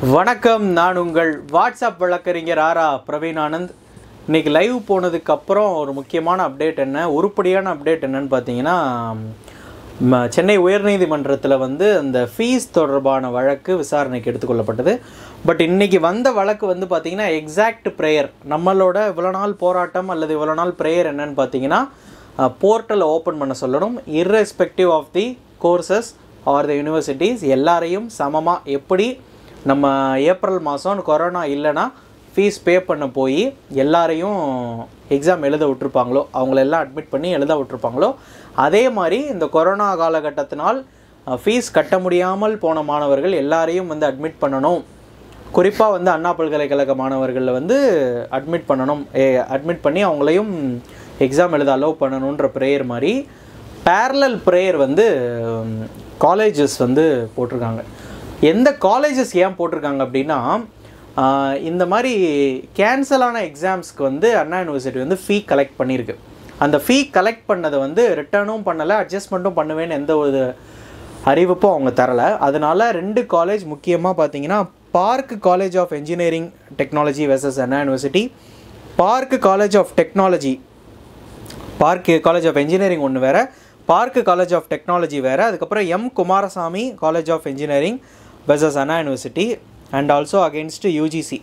வணக்கம் நான் உங்கள் வாட்ஸ்அப் வழக்கறிஞர் ஆரா பிரவீன் ஆனந்த் இன்னைக்கு லைவ் போனதுக்கு அப்புறம் ஒரு முக்கியமான அப்டேட் என்ன உருப்படியான அப்டேட் என்னன்னு பார்த்தீங்கன்னா ம, சென்னை உயர்நீதிமன்றத்தில் வந்து அந்த ஃபீஸ் தொடர்பான வழக்கு விசாரணைக்கு எடுத்துக்கொள்ளப்பட்டது பட் இன்னைக்கு வந்த வழக்கு வந்து பார்த்தீங்கன்னா எக்ஸாக்ட் ப்ரேயர் நம்மளோட இவ்வளோ நாள் போராட்டம் அல்லது இவ்வளோ நாள் ப்ரேயர் என்னன்னு பார்த்தீங்கன்னா போர்ட்டலை ஓப்பன் பண்ண சொல்லணும் irrespective of the courses or the universities எல்லாரையும் சமமாக எப்படி நம்ம ஏப்ரல் மாதம் கொரோனா இல்லைன்னா ஃபீஸ் பே பண்ண போய் எல்லாரையும் எக்ஸாம் எழுத விட்டுருப்பாங்களோ அவங்களெல்லாம் அட்மிட் பண்ணி எழுத விட்டுருப்பாங்களோ அதே மாதிரி இந்த கொரோனா காலகட்டத்தினால் ஃபீஸ் கட்ட முடியாமல் போன மாணவர்கள் எல்லாரையும் வந்து அட்மிட் பண்ணணும் குறிப்பாக வந்து அண்ணா பல்கலைக்கழக மாணவர்களில் வந்து அட்மிட் பண்ணணும் அட்மிட் பண்ணி அவங்களையும் எக்ஸாம் எழுத அலோவ் பண்ணணுன்ற ப்ரேயர் மாதிரி பேரலல் ப்ரேயர் வந்து காலேஜஸ் வந்து போட்டிருக்காங்க எந்த காலேஜஸ் ஏன் போட்டிருக்காங்க அப்படின்னா ஆஹ், இந்த மாதிரி கேன்சலான எக்ஸாம்ஸ்க்கு வந்து அண்ணா யூனிவர்சிட்டி வந்து ஃபீ கலெக்ட் பண்ணியிருக்கு அந்த ஃபீ கலெக்ட் பண்ணதை வந்து ரிட்டர்னும் பண்ணலை அட்ஜஸ்ட்மெண்ட்டும் பண்ணுவேன்னு எந்த ஒரு அறிவிப்பும் அவங்க தரலை அதனால ரெண்டு காலேஜ் முக்கியமாக பார்த்தீங்கன்னா Park College of Engineering Technology versus Anna University Park College of Technology Park College of Engineering ஒன்று வேறு பார்க் காலேஜ் ஆஃப் டெக்னாலஜி வேறு அதுக்கப்புறம் M Kumarasamy College of Engineering versus Anna University and also against UGC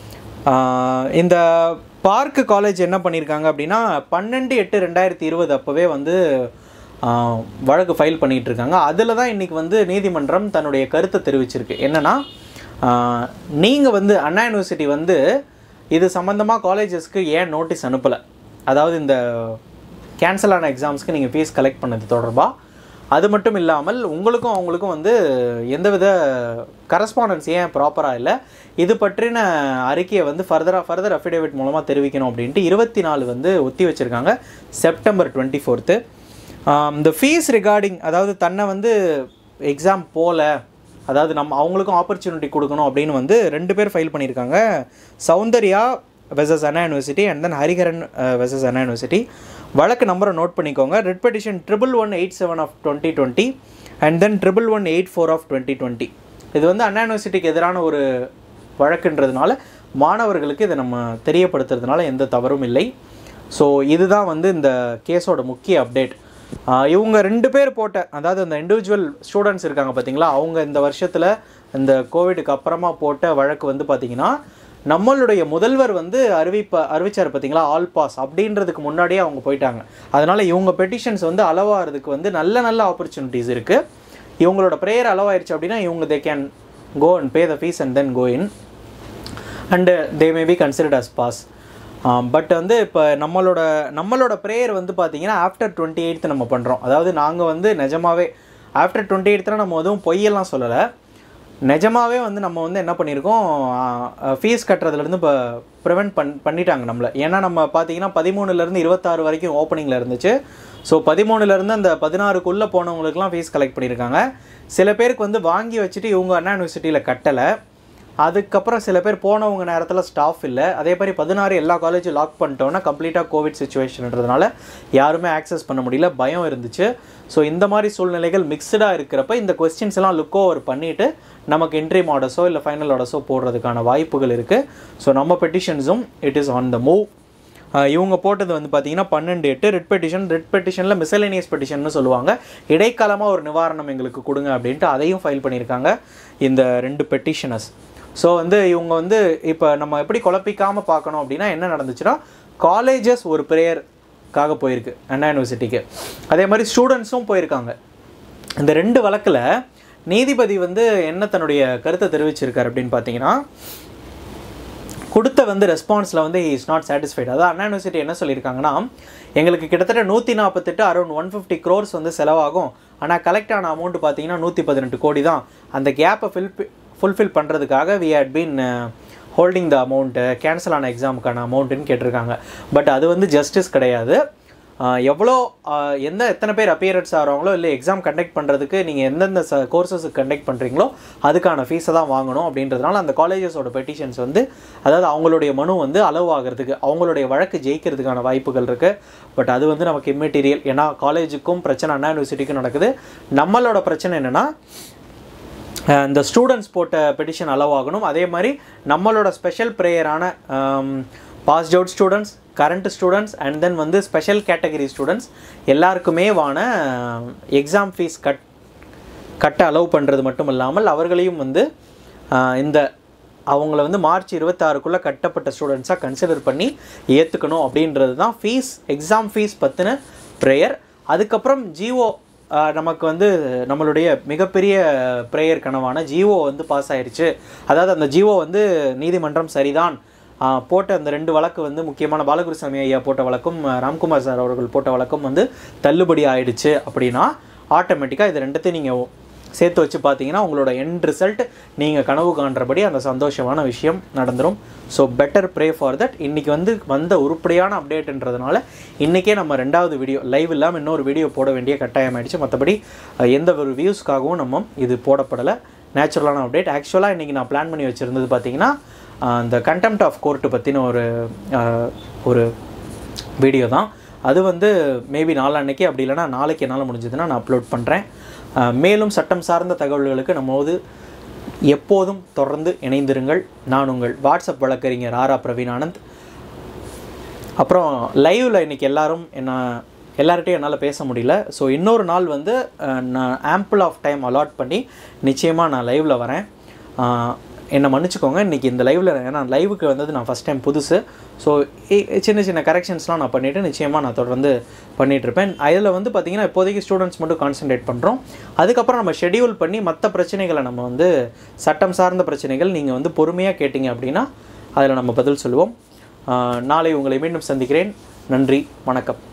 இந்த பார்க் காலேஜ் என்ன பண்ணியிருக்காங்க அப்படின்னா பன்னெண்டு எட்டு ரெண்டாயிரத்தி இருபது அப்போவே வந்து ஆஹ், வழக்கு ஃபைல் பண்ணிகிட்டு இருக்காங்க அதில் தான் இன்றைக்கி வந்து நீதிமன்றம் தன்னுடைய கருத்தை தெரிவிச்சிருக்கு என்னென்னா நீங்கள் வந்து அண்ணா யூனிவர்சிட்டி வந்து இது சம்மந்தமாக காலேஜஸ்க்கு ஏன் நோட்டீஸ் அனுப்பலை அதாவது இந்த கேன்சல் ஆன எக்ஸாம்ஸ்க்கு நீங்கள் ஃபீஸ் கலெக்ட் பண்ணது தொடர்பாக அது மட்டும் இல்லாமல் உங்களுக்கும் அவங்களுக்கும் வந்து எந்தவித கரஸ்பாண்டன்ஸ் ஏன் ப்ராப்பராக இல்லை இது பற்றின அறிக்கையை வந்து ஃபர்தராக ஃபர்தர் அஃபிடேவிட் மூலமாக தெரிவிக்கணும் அப்படின்ட்டு இருபத்தி நாலு வந்து ஒத்தி வச்சுருக்காங்க செப்டம்பர் டுவெண்ட்டி ஃபோர்த்து இந்த ஃபீஸ் ரிகார்டிங் அதாவது தன்னை வந்து எக்ஸாம் போகல அதாவது நம்ம அவங்களுக்கும் ஆப்பர்ச்சுனிட்டி கொடுக்கணும் அப்படின்னு வந்து ரெண்டு பேர் ஃபைல் பண்ணியிருக்காங்க Soundarya versus Anna University and then Hariharan versus Anna University வழக்கு நம்பரை நோட் பண்ணிக்கோங்க writ petition triple one eight seven of twenty twenty and then triple one eight four of twenty twenty இது வந்து அண்ணா யூனிவர்சிட்டிக்கு எதிரான ஒரு வழக்குன்றதுனால மாணவர்களுக்கு இதை நம்ம தெரியப்படுத்துறதுனால எந்த தவறும் இல்லை ஸோ இதுதான் வந்து இந்த கேஸோட முக்கிய அப்டேட் இவங்க ரெண்டு பேர் போட்ட அதாவது அந்த இண்டிவிஜுவல் ஸ்டூடெண்ட்ஸ் இருக்காங்க பார்த்தீங்களா அவங்க இந்த வருஷத்தில் இந்த கோவிடுக்கு அப்புறமா போட்ட வழக்கு வந்து பார்த்தீங்கன்னா நம்மளுடைய முதல்வர் வந்து அறிவிப்ப அறிவிச்சார் பார்த்தீங்களா ஆல் பாஸ் அப்படின்றதுக்கு முன்னாடியே அவங்க போயிட்டாங்க அதனால் இவங்க பெட்டிஷன்ஸ் வந்து அளவாகிறதுக்கு வந்து நல்ல நல்ல ஆப்பர்ச்சுனிட்டிஸ் இருக்குது இவங்களோட ப்ரேயர் அளவாயிருச்சு அப்படின்னா இவங்க they can go and pay the fees and then go in and they may be considered as pass but வந்து இப்போ நம்மளோட நம்மளோட ப்ரேயர் வந்து பார்த்தீங்கன்னா ஆஃப்டர் டுவெண்ட்டி எயித்து நம்ம பண்ணுறோம் அதாவது நாங்கள் வந்து நிஜமாவே ஆஃப்டர் டுவெண்ட்டி எயித்தில் நம்ம எதுவும் பொய்யெல்லாம் சொல்லலை நிஜமாவே வந்து நம்ம வந்து என்ன பண்ணியிருக்கோம் ஃபீஸ் கட்டுறதுலேருந்து இப்போ ப்ரிவெண்ட் பண் பண்ணிட்டாங்க நம்மளை ஏன்னா நம்ம பார்த்தீங்கன்னா பதிமூணுலேருந்து இருபத்தாறு வரைக்கும் ஓப்பனிங்கில் இருந்துச்சு ஸோ பதிமூணுலேருந்து அந்த பதினாறுக்குள்ளே போனவங்களுக்குலாம் ஃபீஸ் கலெக்ட் பண்ணியிருக்காங்க சில பேருக்கு வந்து வாங்கி வச்சுட்டு இவங்க அண்ணா யூனிவர்சிட்டியில் கட்டலை அதுக்கப்புறம் சில பேர் போனவங்க நேரத்தில் ஸ்டாஃப் இல்லை அதே மாதிரி பதினாறு எல்லா காலேஜும் லாக் பண்ணிட்டோன்னா கம்ப்ளீட்டாக கோவிட் சுச்சுவேஷன்ன்றதுனால யாருமே ஆக்சஸ் பண்ண முடியல பயம் இருந்துச்சு ஸோ இந்த மாதிரி சூழ்நிலைகள் மிக்சடாக இருக்கிறப்ப இந்த கொஸ்டின்ஸ் எல்லாம் லுக் ஓவர் பண்ணிவிட்டு நமக்கு என்ட்ரி ஆர்டர்ஸோ இல்லை ஃபைனல் ஆர்டர்ஸோ போடுறதுக்கான வாய்ப்புகள் இருக்குது ஸோ நம்ம பெட்டிஷன்ஸும் it is on the move இவங்க போட்டது வந்து பார்த்தீங்கன்னா பன்னெண்டு எட்டு ரெட் பெட்டிஷன் ரெட் பெட்டிஷனில் மிசலேனியஸ் பெட்டிஷன்னு சொல்லுவாங்க இடைக்காலமாக ஒரு நிவாரணம் எங்களுக்கு கொடுங்க அப்படின்ட்டு அதையும் ஃபைல் பண்ணியிருக்காங்க இந்த ரெண்டு பெட்டிஷனர்ஸ் ஸோ வந்து இவங்க வந்து இப்போ நம்ம எப்படி குழப்பிக்காமல் பார்க்கணும் அப்படின்னா என்ன நடந்துச்சுன்னா காலேஜஸ் ஒரு ப்ரேயருக்காக போயிருக்கு அண்ணா யூனிவர்சிட்டிக்கு அதே மாதிரி ஸ்டூடெண்ட்ஸும் போயிருக்காங்க இந்த ரெண்டு வழக்கில் நீதிபதி வந்து என்ன தன்னுடைய கருத்தை தெரிவிச்சிருக்காரு அப்படின்னு பார்த்தீங்கன்னா கொடுத்த வந்து ரெஸ்பான்ஸில் வந்து இஸ் நாட் சாட்டிஸ்ஃபைட் அதாவது அண்ணா யூனிவர்சிட்டி என்ன சொல்லியிருக்காங்கன்னா எங்களுக்கு கிட்டத்தட்ட நூற்றி நாற்பத்தெட்டு அரௌண்ட் ஒன் ஃபிஃப்டி க்ரோர்ஸ் வந்து செலவாகும் ஆனால் கலெக்ட் ஆன அமௌண்ட் பார்த்தீங்கன்னா நூற்றி பதினெட்டு கோடி தான் அந்த கேப்பை ஃபில் ஃபுல்ஃபில் பண்ணுறதுக்காக we had been holding the amount cancel ஆன எக்ஸாமுக்கான அமௌண்ட்டுன்னு கேட்டிருக்காங்க பட் அது வந்து ஜஸ்டிஸ் கிடையாது ஆஹ் எவ்வளோ ஆஹ் எந்த எத்தனை பேர் அப்பியரன்ஸ் ஆகிறாங்களோ இல்லை எக்ஸாம் கண்டக்ட் பண்ணுறதுக்கு நீங்கள் எந்தெந்த ச கோர்சஸுக்கு கண்டக்ட் பண்ணுறீங்களோ அதுக்கான ஃபீஸை தான் வாங்கணும் அப்படின்றதுனால அந்த காலேஜஸோட பெட்டிஷன்ஸ் வந்து அதாவது அவங்களுடைய மனு வந்து அளவு ஆகிறதுக்கு அவங்களுடைய வழக்கு ஜெயிக்கிறதுக்கான வாய்ப்புகள் இருக்குது பட் அது வந்து நமக்கு இம்மெட்டீரியல் ஏன்னா காலேஜுக்கும் பிரச்சனை அண்ணா யூனிவர்சிட்டிக்கும் நடக்குது நம்மளோட பிரச்சனை என்னென்னா அஹ் இந்த ஸ்டூடெண்ட்ஸ் போட்ட பெட்டிஷன் அலோவ் ஆகணும் அதே மாதிரி நம்மளோட ஸ்பெஷல் ப்ரேயரான past out students current students and then வந்து ஸ்பெஷல் கேட்டகரி ஸ்டூடெண்ட்ஸ் எல்லாருக்குமே வான எக்ஸாம் ஃபீஸ் கட் கட்ட அலோவ் பண்ணுறது மட்டும் இல்லாமல் அவர்களையும் வந்து ஆஹ், இந்த அவங்கள வந்து மார்ச் இருபத்தாறுக்குள்ளே கட்டப்பட்ட ஸ்டூடெண்ட்ஸாக கன்சிடர் பண்ணி ஏற்றுக்கணும் அப்படின்றது தான் ஃபீஸ் எக்ஸாம் ஃபீஸ் பற்றின ப்ரேயர் அதுக்கப்புறம் ஜிஓ நமக்கு வந்து நம்மளுடைய மிகப்பெரிய ப்ரேயர் கனவான ஜிஓ வந்து பாஸ் ஆயிருச்சு அதாவது அந்த ஜிஓ வந்து நீதிமன்றம் சரிதான் ஆஹ் போட்ட அந்த ரெண்டு வழக்கு வந்து முக்கியமான பாலகுருசாமி ஐயா போட்ட வழக்கும் அஹ் ராம்குமார் சார் அவர்கள் போட்ட வழக்கும் வந்து தள்ளுபடி ஆயிடுச்சு அப்படின்னா ஆட்டோமேட்டிக்காக இது ரெண்டுத்தையும் நீங்கள் சேர்த்து வச்சு பார்த்தீங்கன்னா உங்களோட எண்ட் ரிசல்ட் நீங்கள் கனவு காண்றபடி அந்த சந்தோஷமான விஷயம் நடந்துரும் so better pray for that இன்றைக்கி வந்து வந்த உருப்படியான அப்டேட்ன்றதுனால இன்றைக்கே நம்ம ரெண்டாவது வீடியோ லைவ் இல்லாமல் இன்னொரு வீடியோ போட வேண்டிய கட்டாயம் ஆயிடுச்சு மற்றபடி அஹ், எந்த ஒரு வியூஸ்க்காகவும் நம்ம இது போடப்படலை நேச்சுரலான அப்டேட் ஆக்சுவலாக இன்றைக்கி நான் பிளான் பண்ணி வச்சுருந்தது பார்த்தீங்கன்னா அஹ், அந்த கண்டெம்ட் ஆஃப் கோர்ட்டு பற்றின ஒரு அஹ், ஒரு வீடியோ தான் அது வந்து மேபி நாளான்னைக்கு அப்படி இல்லைன்னா நாளைக்கு என்னால் முடிஞ்சதுன்னா நான் அப்லோட் பண்ணுறேன் மேலும் சட்டம் சார்ந்த தகவல்களுக்கு நம்மோது எப்போதும் தொடர்ந்து இணைந்திருங்கள் நான் உங்கள் வாட்ஸ்அப் வழக்கறிஞர் ஆரா பிரவீன் ஆனந்த் அப்புறம் லைவில் இன்னைக்கு எல்லாரும் என்ன எல்லார்ட்டையும் என்னால் பேச முடியல ஸோ இன்னொரு நாள் வந்து அஹ், நான் ஆம்பிள் ஆஃப் டைம் அலாட் பண்ணி நிச்சயமாக நான் லைவில் வரேன் அஹ், என்னை மன்னிச்சுக்கோங்க இன்றைக்கி இந்த லைவில் ஏன்னா லைவுக்கு வந்தது நான் ஃபஸ்ட் டைம் புதுசு ஸோ சின்ன சின்ன கரெக்ஷன்ஸ்லாம் நான் பண்ணிவிட்டு நிச்சயமாக நான் தொடர்ந்து பண்ணிகிட்ருப்பேன் அதில் வந்து பார்த்திங்கன்னா இப்போதைக்கு ஸ்டூடெண்ட்ஸ் மட்டும் கான்சென்ட்ரேட் பண்ணுறோம் அதுக்கப்புறம் நம்ம ஷெடியூல் பண்ணி மற்ற பிரச்சனைகளை நம்ம வந்து சட்டம் சார்ந்த பிரச்சனைகள் நீங்கள் வந்து பொறுமையாக கேட்டிங்க அப்படின்னா அதில் நம்ம பதில் சொல்லுவோம் ஆஹ் நாளை உங்களை மீண்டும் சந்திக்கிறேன் நன்றி வணக்கம்